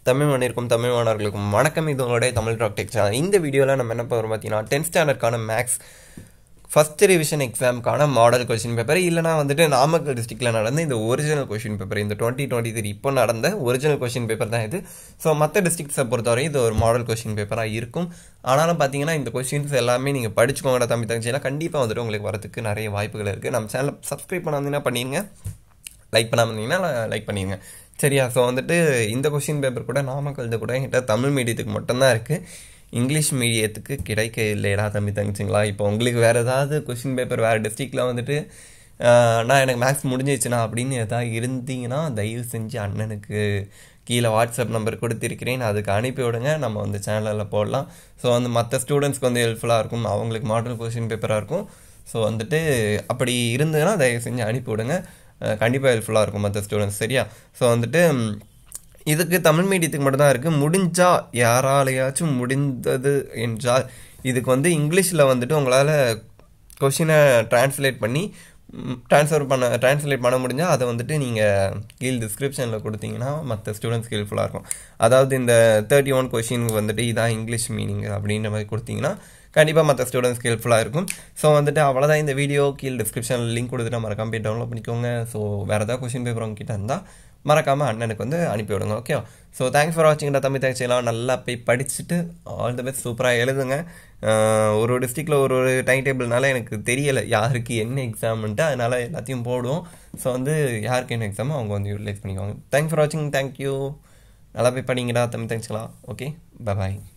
தமிழ் மண்ணிற்கும் தமிழ் மாணவர்களுக்கும் வணக்கம் இது உங்களுடைய தமிழ் டாக் டெக் சேனல் இந்த வீடியோவில் நம்ம என்ன போகிறோம் பார்த்தீங்கன்னா டென்த் ஸ்டாண்டர்ட்கான மேக்ஸ் ஃபஸ்ட் ரிவிஷன் எக்ஸாமுக்கான மாடல் கொஷின் பேப்பர் இல்லைனா வந்துட்டு நாமக்கல் டிஸ்ட்ரிக்டில் நடந்த இந்த ஒரிஜினல் கொஷின் பேப்பர் இந்த டுவெண்ட்டி டுவெண்ட்டி த்ரீ இப்போ நடந்த ஒரிஜினல் கொஷின் பேப்பர் தான் இது ஸோ மற்ற டிஸ்ட்ரிக்ஸை பொறுத்தவரை இது ஒரு மாடல் கொஷின் பேப்பராக இருக்கும் ஆனாலும் பார்த்தீங்கன்னா இந்த கொஷின்ஸ் எல்லாமே நீங்கள் படிச்சுக்கோங்கடா தம்பி தங்கச்சினா கண்டிப்பாக வந்துட்டு உங்களுக்கு வரதுக்கு நிறைய வாய்ப்புகள் இருக்குது நம்ம சேனலை சப்ஸ்கிரைப் பண்ணாதீங்கன்னா பண்ணிடுங்க லைக் பண்ணாமல் இருந்தீங்கன்னா லைக் பண்ணிடுங்க சரியா ஸோ வந்துட்டு இந்த கொஷின் பேப்பர் கூட நாமக்கல் கூட என்கிட்ட தமிழ் மீடியத்துக்கு மட்டும்தான் இருக்குது இங்கிலீஷ் மீடியத்துக்கு கிடைக்க இல்லைடா தம்பி தங்கச்சிங்களா இப்போ உங்களுக்கு வேறு ஏதாவது கொஷின் பேப்பர் வேறு டிஸ்ட்ரிக்டில் வந்துட்டு ஆஹ், நான் எனக்கு மேக்ஸ் முடிஞ்சிச்சுண்ணா அப்படின்னு எதாவது இருந்தீங்கன்னா தயவு செஞ்சு அண்ணனுக்கு கீழே வாட்ஸ்அப் நம்பர் கொடுத்திருக்கிறேன் அதுக்கு அனுப்பி விடுங்க நம்ம வந்து சேனலில் போடலாம் ஸோ வந்து மற்ற ஸ்டூடெண்ட்ஸ்க்கு வந்து ஹெல்ப்ஃபுல்லாக இருக்கும் அவங்களுக்கு மாடல் கொஷின் பேப்பராக இருக்கும் ஸோ வந்துட்டு அப்படி இருந்ததுன்னா தயவு செஞ்சு அனுப்பி விடுங்க கண்டிப்பாக ஹெல்ப்ஃபுல்லாக இருக்கும் மற்ற ஸ்டூடெண்ட்ஸ் சரியா ஸோ வந்துட்டு ம், இதுக்கு தமிழ் மீடியத்துக்கு மட்டும்தான் இருக்குது முடிஞ்சா யாராலையாச்சும் முடிந்தது என்றால் இதுக்கு வந்து இங்கிலீஷில் வந்துட்டு உங்களால் கொஷினை ட்ரான்ஸ்லேட் பண்ணி ட்ரான்ஸ்ஃபர் பண்ண ட்ரான்ஸ்லேட் பண்ண முடிஞ்சால் அதை வந்துட்டு நீங்கள் கீழ் டிஸ்கிரிப்ஷனில் கொடுத்தீங்கன்னா மற்ற ஸ்டூடெண்ட்ஸ்க்கு ஹெல்ப்ஃபுல்லாக இருக்கும் அதாவது இந்த தேர்ட்டி ஒன் கொஷினுக்கு வந்துட்டு இதான் இங்கிலீஷ் மீனிங் அப்படின்ற மாதிரி கொடுத்தீங்கன்னா கண்டிப்பாக மற்ற ஸ்டூடெண்ட்ஸ்க்கு ஹெல்ப்ஃபுல்லாக இருக்கும் ஸோ வந்துட்டு அவ்வளோதான் இந்த வீடியோ கீழ் டிஸ்கிரிப்ஷனில் லிங்க் கொடுத்துட்டு மறக்காம போய் டவுன்லோட் பண்ணிக்கோங்க ஸோ வேறு ஏதாவது கொஷின் பேப்பர் உங்ககிட்ட இருந்தால் மறக்காமல் அண்ணனுக்கு வந்து அனுப்பி விடுங்க ஓகே ஸோ தேங்க்ஸ் ஃபார் வாட்சிங் தமிழ் தேங்க்ஸ்லாம் நல்லா போய் படிச்சுட்டு ஆல் த பெஸ்ட் சூப்பராக எழுதுங்க ஆஹ் ஒரு ஒரு டிஸ்ட்ரிக்டில் ஒரு ஒரு டைம் டேபிள்னால எனக்கு தெரியலை யாருக்கு என்ன எக்ஸாம்ன்ட்டு அதனால் எல்லாத்தையும் போடுவோம் ஸோ வந்து யாருக்கு என்ன எக்ஸாமோ அவங்க வந்து யூட்டிலைஸ் பண்ணிக்குவாங்க தேங்க்ஸ் ஃபார் வாட்சிங் தேங்க்யூ நல்லா போய் படிங்கடா தமிழ் தேங்க்ஸ்லாம் ஓகே பாய்